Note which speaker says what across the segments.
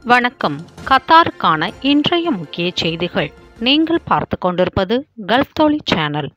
Speaker 1: வணக்கம் கத்தாருக்கான இன்றைய முக்கிய செய்திகள் நீங்கள் பார்த்து கொண்டிருப்பது கல்ஃப் தோழி சேனல்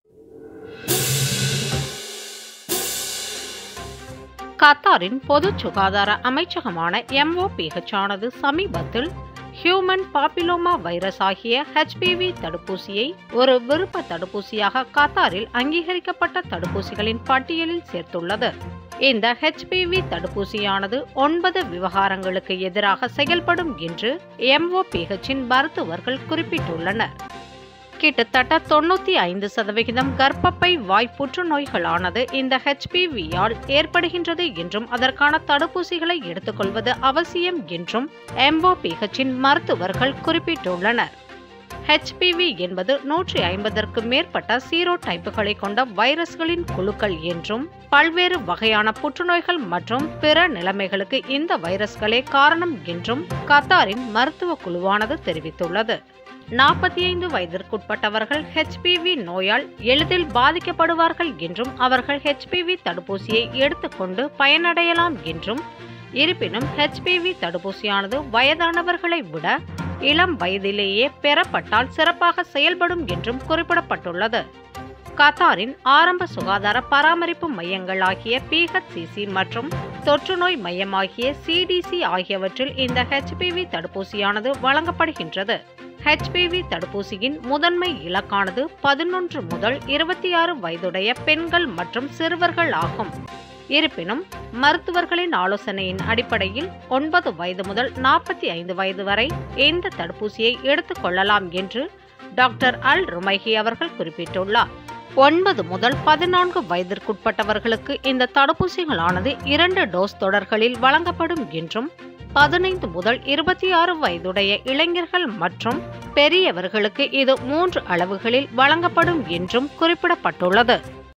Speaker 1: கத்தாரின் பொது சுகாதார அமைச்சகமான எம்ஓபிஹெச் ஆனது சமீபத்தில் ஹியூமன் பாப்பிலோமா வைரஸ் ஆகிய ஹெச்பிவி தடுப்பூசியை ஒரு விருப்ப தடுப்பூசியாக கத்தாரில் அங்கீகரிக்கப்பட்ட தடுப்பூசிகளின் பட்டியலில் சேர்த்துள்ளது இந்த ஹெச்பிவி தடுப்பூசியானது ஒன்பது விவகாரங்களுக்கு எதிராக செயல்படும் என்று எம்ஓபிஹெச்சின் மருத்துவர்கள் குறிப்பிட்டுள்ளனர் கிட்டத்தட்ட தொண்ணூத்தி ஐந்து சதவிகிதம் கர்ப்பப்பை வாய் புற்றுநோய்களானது இந்த ஹெச்பிவியால் ஏற்படுகின்றது என்றும் அதற்கான தடுப்பூசிகளை எடுத்துக்கொள்வது அவசியம் என்றும் எம்ஓபிஹெச்சின் மருத்துவர்கள் குறிப்பிட்டுள்ளனர் ஹெச்பிவி என்பது நூற்றி ஐம்பதற்கு மேற்பட்ட சீரோ டைப்புகளை கொண்ட வைரஸ்களின் குழுக்கள் என்றும் பல்வேறு வகையான புற்றுநோய்கள் மற்றும் பிற நிலைமைகளுக்கு இந்த வைரஸ்களே காரணம் என்றும் கத்தாரின் மருத்துவ குழுவானது தெரிவித்துள்ளது நாற்பத்தி ஐந்து வயதிற்குட்பட்டவர்கள் ஹெச்பிவி நோயால் எளிதில் பாதிக்கப்படுவார்கள் என்றும் அவர்கள் ஹெச்பிவி தடுப்பூசியை எடுத்துக்கொண்டு பயனடையலாம் என்றும் இருப்பினும் ஹெச்பிவி தடுப்பூசியானது வயதானவர்களை விட இளம் வயதிலேயே பெறப்பட்டால் சிறப்பாக செயல்படும் என்றும் குறிப்பிடப்பட்டுள்ளது கத்தாரின் ஆரம்ப சுகாதார பராமரிப்பு மையங்கள் ஆகிய பிஹெச்சிசி மற்றும் தொற்றுநோய் மையமாகிய சிடிசி ஆகியவற்றில் இந்த ஹெச்பிவி தடுப்பூசியானது வழங்கப்படுகின்றது ஹெச்பிவி தடுப்பூசியின் முதன்மை இலக்கானது பதினொன்று முதல் இருபத்தி ஆறு வயதுடைய பெண்கள் மற்றும் சிறுவர்கள் ஆகும் இருப்பினும் மருத்துவர்களின் ஆலோசனையின் அடிப்படையில் ஒன்பது வயது முதல் நாற்பத்தி ஐந்து வயது வரை இந்த தடுப்பூசியை எடுத்துக் கொள்ளலாம் என்று டாக்டர் அல் ருமைஹி அவர்கள் குறிப்பிட்டுள்ளார் ஒன்பது முதல் பதினான்கு வயதிற்குட்பட்டவர்களுக்கு இந்த தடுப்பூசிகளானது இரண்டு டோஸ் தொடர்களில் வழங்கப்படும் என்றும் பதினைந்து முதல் இருபத்தி ஆறு வயதுடைய இளைஞர்கள் மற்றும் பெரியவர்களுக்கு இது மூன்று அளவுகளில் வழங்கப்படும் என்றும் குறிப்பிடப்பட்டுள்ளது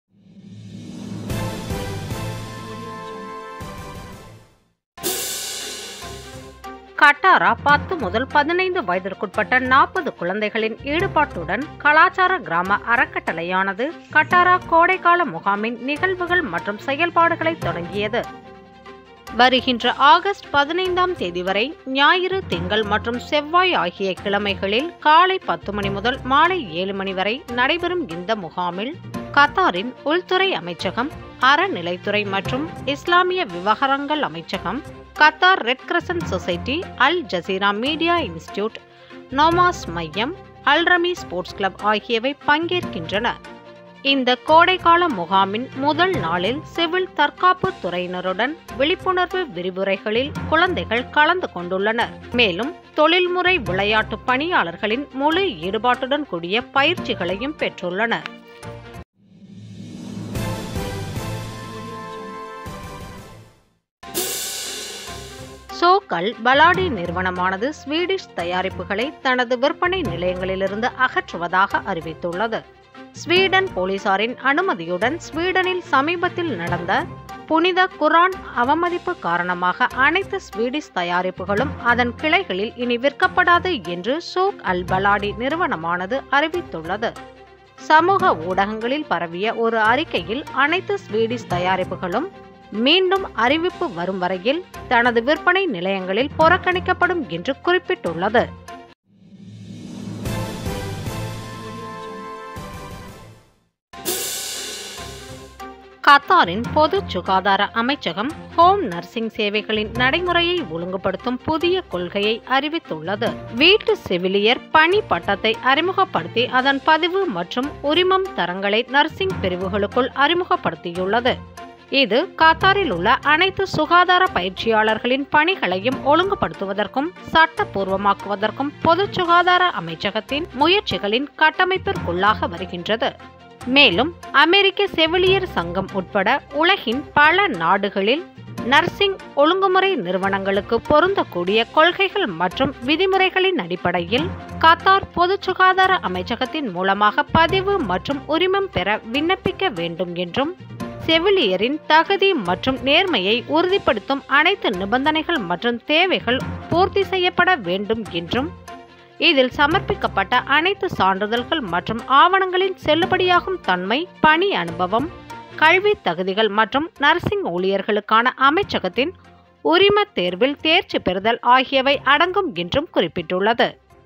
Speaker 1: கட்டாரா பத்து முதல் பதினைந்து வயதிற்குட்பட்ட நாற்பது குழந்தைகளின் ஈடுபாட்டுடன் கலாச்சார கிராம அறக்கட்டளையானது கட்டாரா கோடைக்கால முகாமின் நிகழ்வுகள் மற்றும் செயல்பாடுகளை தொடங்கியது வருகின்ற ஆகஸ்ட் பதினைந்தாம் தேதி வரை ஞாயிறு திங்கள் மற்றும் செவ்வாய் ஆகிய கிழமைகளில் காலை பத்து மணி முதல் மாலை ஏழு மணி வரை நடைபெறும் இந்த முகாமில் கத்தாரின் உள்துறை அமைச்சகம் அறநிலைத்துறை மற்றும் இஸ்லாமிய விவகாரங்கள் அமைச்சகம் Qatar red crescent society Al Jazeera media institute Nomas மையம் அல்ரமி ஸ்போர்ட்ஸ் கிளப் ஆகியவை பங்கேற்கின்றன இந்த கோடைக்கால முகாமின் முதல் நாளில் சிவில் தற்காப்பு துறையினருடன் விழிப்புணர்வு விரிவுரைகளில் குழந்தைகள் கலந்து கொண்டுள்ளனர் மேலும் தொழில்முறை விளையாட்டு பணியாளர்களின் முழு ஈடுபாட்டுடன் கூடிய பயிற்சிகளையும் பெற்றுள்ளனர் சோக்கல் பலாடி நிறுவனமானது ஸ்வீடிஷ் தயாரிப்புகளை தனது விற்பனை நிலையங்களிலிருந்து அகற்றுவதாக அறிவித்துள்ளது ஸ்வீடன் போலீசாரின் அனுமதியுடன் ஸ்வீடனில் சமீபத்தில் நடந்த புனித குரான் அவமதிப்பு காரணமாக அனைத்து ஸ்வீடிஷ் தயாரிப்புகளும் அதன் கிளைகளில் இனி விற்கப்படாது என்று சோக் அல் பலாடி நிறுவனமானது அறிவித்துள்ளது சமூக ஊடகங்களில் பரவிய ஒரு அறிக்கையில் அனைத்து ஸ்வீடிஷ் தயாரிப்புகளும் மீண்டும் அறிவிப்பு வரும் வரையில் தனது விற்பனை நிலையங்களில் புறக்கணிக்கப்படும் என்று குறிப்பிட்டுள்ளது கத்தாரின் பொது சுகாதார அமைச்சகம் ஹோம் நர்சிங் சேவைகளின் நடைமுறையை ஒழுங்குபடுத்தும் புதிய கொள்கையை அறிவித்துள்ளது வீட்டு செவிலியர் பணி பட்டத்தை அறிமுகப்படுத்தி அதன் பதிவு மற்றும் உரிமம் தரங்களை நர்சிங் பிரிவுகளுக்குள் அறிமுகப்படுத்தியுள்ளது இது கத்தாரில் உள்ள அனைத்து சுகாதார பயிற்சியாளர்களின் பணிகளையும் ஒழுங்குபடுத்துவதற்கும் சட்டப்பூர்வமாக்குவதற்கும் பொது சுகாதார அமைச்சகத்தின் முயற்சிகளின் கட்டமைப்பிற்குள்ளாக வருகின்றது மேலும் அமெரிக்க செவிலியர் சங்கம் உட்பட உலகின் பல நாடுகளில் நர்சிங் ஒழுங்குமுறை நிறுவனங்களுக்கு பொருந்தக்கூடிய கொள்கைகள் மற்றும் விதிமுறைகளின் அடிப்படையில் கத்தார் பொது சுகாதார அமைச்சகத்தின் மூலமாக பதிவு மற்றும் உரிமம் பெற விண்ணப்பிக்க வேண்டும் என்றும் செவிலியரின் தகுதி மற்றும் நேர்மையை உறுதிப்படுத்தும் அனைத்து நிபந்தனைகள் மற்றும் தேவைகள் பூர்த்தி செய்யப்பட வேண்டும் என்றும் இதில் சமர்ப்பிக்கப்பட்ட அனைத்து சான்றிதழ்கள் மற்றும் ஆவணங்களின் செல்லுபடியாகும் தன்மை பணி அனுபவம் கல்வி தகுதிகள் மற்றும் நர்சிங் ஊழியர்களுக்கான அமைச்சகத்தின் உரிமத் தேர்வில் தேர்ச்சி பெறுதல் ஆகியவை அடங்கும் என்றும் குறிப்பிட்டுள்ளது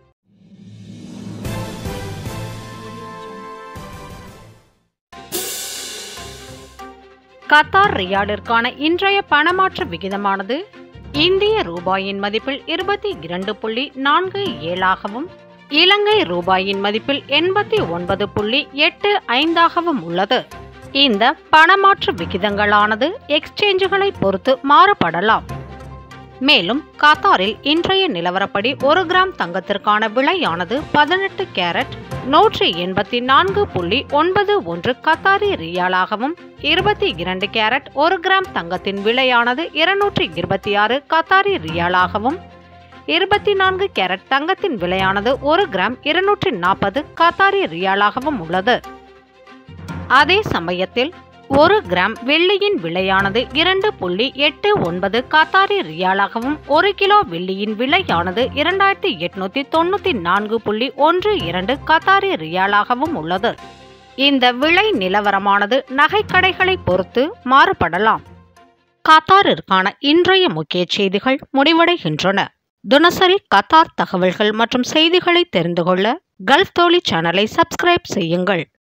Speaker 1: கத்தார் ரியாலிற்கான இன்றைய பணமாற்று விகிதமானது இந்திய ரூபாயின் மதிப்பில் இருபத்தி இரண்டு புள்ளி நான்கு ஏழாகவும் இலங்கை ரூபாயின் மதிப்பில் எண்பத்தி ஒன்பது புள்ளி எட்டு ஐந்தாகவும் உள்ளது இந்த பணமாற்று விகிதங்களானது எக்ஸ்சேஞ்சுகளை பொறுத்து மாறுபடலாம் மேலும் கத்தாரில் இன்றைய நிலவரப்படி ஒரு கிராம் தங்கத்திற்கான விலையானது பதினெட்டு கேரட் நூற்றி எண்பத்தி நான்கு புள்ளி ஒன்பது ஒன்று கத்தாரி ரியாலாகவும் இருபத்தி இரண்டு கேரட் ஒரு கிராம் தங்கத்தின் விலையானது இருநூற்றி இருபத்தி ஆறு கத்தாரி ரியாலாகவும் இருபத்தி நான்கு கேரட் தங்கத்தின் விலையானது ஒரு கிராம் இருநூற்றி நாற்பது கத்தாரி ரியாலாகவும் உள்ளது அதே சமயத்தில் ஒரு கிராம் வெள்ளியின் விலையானது இரண்டு புள்ளி எட்டு ஒன்பது கத்தாரி ரியாலாகவும் ஒரு கிலோ வெள்ளியின் விலையானது இரண்டாயிரத்தி எட்நூத்தி தொண்ணூத்தி நான்கு புள்ளி ஒன்று இரண்டு கத்தாரி ரியாலாகவும் உள்ளது இந்த விலை நிலவரமானது நகைக்கடைகளை பொறுத்து மாறுபடலாம் கத்தாரிற்கான இன்றைய முக்கிய செய்திகள் முடிவடைகின்றன தினசரி கத்தார் தகவல்கள் மற்றும் செய்திகளை தெரிந்து கொள்ள கல்ஃப் தோழி சேனலை சப்ஸ்கிரைப் செய்யுங்கள்